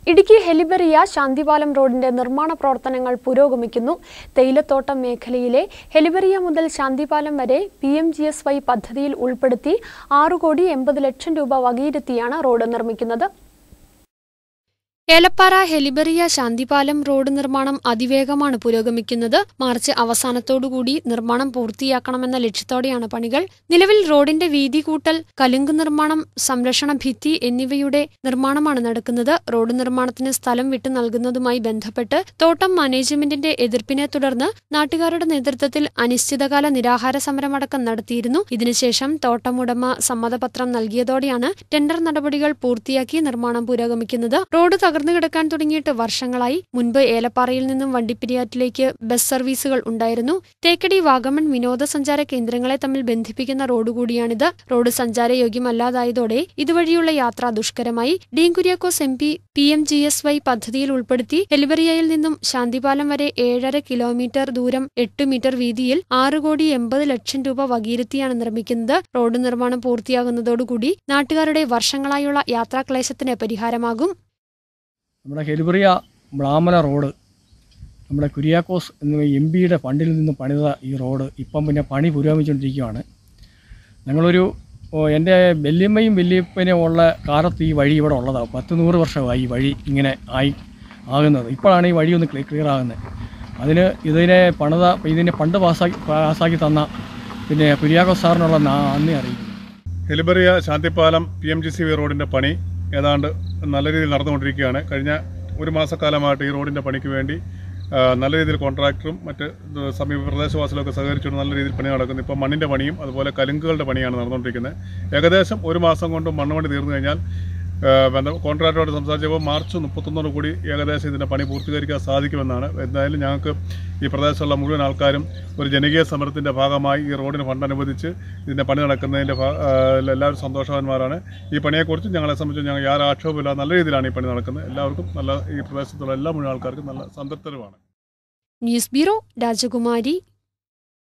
ഇടുക്കി ഹെലിബറിയ ശാന്തിപാലം റോഡിന്റെ നിർമ്മാണ പ്രവർത്തനങ്ങൾ പുരോഗമിക്കുന്നു തേയിലത്തോട്ടം മേഖലയിലെ ഹെലിബറിയ മുതൽ ശാന്തിപാലം വരെ P M G S Y പദ്ധതിയിൽ ഉൾപ്പെടുത്തി ആറു കോടി എൺപത് ലക്ഷം രൂപ വകയിരുത്തിയാണ് റോഡ് നിർമ്മിക്കുന്നത് ഏലപ്പാറ ഹെലിബറിയ ശാന്തിപാലം റോഡ് നിർമ്മാണം അതിവേഗമാണ് പുരോഗമിക്കുന്നത് മാർച്ച് അവസാനത്തോടുകൂടി നിർമ്മാണം പൂർത്തിയാക്കണമെന്ന ലക്ഷ്യത്തോടെയാണ് പണികൾ നിലവിൽ റോഡിന്റെ വീതി കൂട്ടൽ കലുങ്ക് നിർമ്മാണം സംരക്ഷണ ഭിത്തി എന്നിവയുടെ നിർമ്മാണമാണ് നടക്കുന്നത് റോഡ് നിർമ്മാണത്തിന് സ്ഥലം വിട്ടു നൽകുന്നതുമായി ബന്ധപ്പെട്ട് തോട്ടം മാനേജ്മെന്റിന്റെ എതിർപ്പിനെ തുടർന്ന് നാട്ടുകാരുടെ നേതൃത്വത്തിൽ അനിശ്ചിതകാല നിരാഹാര സമരമടക്കം നടത്തിയിരുന്നു ഇതിനുശേഷം തോട്ടമുടമ സമ്മതപത്രം നൽകിയതോടെയാണ് ടെൻഡർ നടപടികൾ പൂർത്തിയാക്കി നിർമ്മാണം പുരോഗമിക്കുന്നത് റോഡ് തകർന്നു കിടക്കാൻ തുടങ്ങിയിട്ട് വർഷങ്ങളായി മുൻപ് ഏലപ്പാറയിൽ നിന്നും വണ്ടിപ്പെരിയാറ്റിലേക്ക് ബസ് സർവീസുകൾ ഉണ്ടായിരുന്നു തേക്കടി വാഗമൺ വിനോദസഞ്ചാര കേന്ദ്രങ്ങളെ തമ്മിൽ ബന്ധിപ്പിക്കുന്ന റോഡ് കൂടിയാണിത് റോഡ് സഞ്ചാരയോഗ്യമല്ലാതായതോടെ ഇതുവഴിയുള്ള യാത്ര ദുഷ്കരമായി Dean Kuriakose M P P M G S Y പദ്ധതിയിൽ ഉൾപ്പെടുത്തി എലിവറിയയിൽ നിന്നും ശാന്തിപാലം വരെ ഏഴര കിലോമീറ്റർ ദൂരം എട്ട് മീറ്റർ വീതിയിൽ ആറ് കോടി എൺപത് ലക്ഷം രൂപ വകയിരുത്തിയാണ് നിർമ്മിക്കുന്നത് റോഡ് നിർമ്മാണം പൂർത്തിയാകുന്നതോടുകൂടി നാട്ടുകാരുടെ വർഷങ്ങളായുള്ള യാത്രാക്ലേശത്തിന് പരിഹാരമാകും നമ്മുടെ ഹെലിബറിയ ബ്ലാമല റോഡ് നമ്മുടെ കുര്യാക്കോസ് എന്ന എം പിയുടെ ഫണ്ടിൽ നിന്ന് പണിത ഈ റോഡ് ഇപ്പം പിന്നെ പണി പുരോഗമിച്ചുകൊണ്ടിരിക്കുകയാണ് ഞങ്ങളൊരു ഓ, എൻ്റെ വല്യമ്മയും വല്യപ്പനും ഉള്ള കാലത്ത് ഈ വഴി ഇവിടെ ഉള്ളതാണ് പത്ത് നൂറ് വർഷമായി ഈ വഴി ഇങ്ങനെ ആയി ആകുന്നത് ഇപ്പോഴാണ് ഈ വഴി ഒന്ന് ക്ലിയർ ആകുന്നത് അതിന് ഇതിനെ പണിത ഇതിനെ പണ്ട് പാസ്സാക്കി പാസ്സാക്കി തന്ന പിന്നെ കുര്യാക്കോസ് സാറിനുള്ള നന്ദി അറിയിക്കുന്നു Helibaria Santhipalam P M G C V റോഡിൻ്റെ പണി ഏതാണ്ട് നല്ല രീതിയിൽ നടന്നുകൊണ്ടിരിക്കുകയാണ് കഴിഞ്ഞ ഒരു മാസക്കാലമായിട്ട് ഈ റോഡിൻ്റെ പണിക്ക് വേണ്ടി ആ, നല്ല രീതിയിൽ കോൺട്രാക്ടറും മറ്റ് ഇത് സമീപ പ്രദേശവാസികളൊക്കെ സഹകരിച്ചുകൊണ്ട് നല്ല രീതിയിൽ പണി നടക്കുന്നു ഇപ്പോൾ മണ്ണിൻ്റെ പണിയും അതുപോലെ കലുങ്കുകളുടെ പണിയാണ് നടന്നുകൊണ്ടിരിക്കുന്നത് ഏകദേശം ഒരു മാസം കൊണ്ട് മണ്ണ് പണി തീർന്നു കഴിഞ്ഞാൽ ആ, ബന്ധ കോൺട്രാക്ടറോട് സംസാരിച്ചപ്പോൾ മാർച്ച് മുപ്പത്തൊന്നോട് കൂടി ഏകദേശം ഇതിൻ്റെ പണി പൂർത്തീകരിക്കാൻ സാധിക്കുമെന്നാണ് എന്തായാലും ഞങ്ങൾക്ക് ഈ പ്രദേശത്തുള്ള മുഴുവൻ ആൾക്കാരും ഒരു ജനകീയ സമരത്തിൻ്റെ ഭാഗമായി ഈ റോഡിന് ഫണ്ട് അനുവദിച്ച് ഇതിൻ്റെ പണി നടക്കുന്നതിൻ്റെ ഭാ- ആ, എല്ലാവരും സന്തോഷവാന്മാരാണ് ഈ പണിയെക്കുറിച്ച് ഞങ്ങളെ സംബന്ധിച്ച് ഞങ്ങൾ യാതൊരു ആക്ഷേപമില്ല നല്ല രീതിയിലാണ് ഈ പണി നടക്കുന്നത് എല്ലാവർക്കും നല്ല ഈ പ്രദേശത്തുള്ള എല്ലാ മുഴുവൻ ആൾക്കാർക്കും നല്ല സംതൃപ്തരുമാണ് ന്യൂസ് ബ്യൂറോ രാജകുമാരി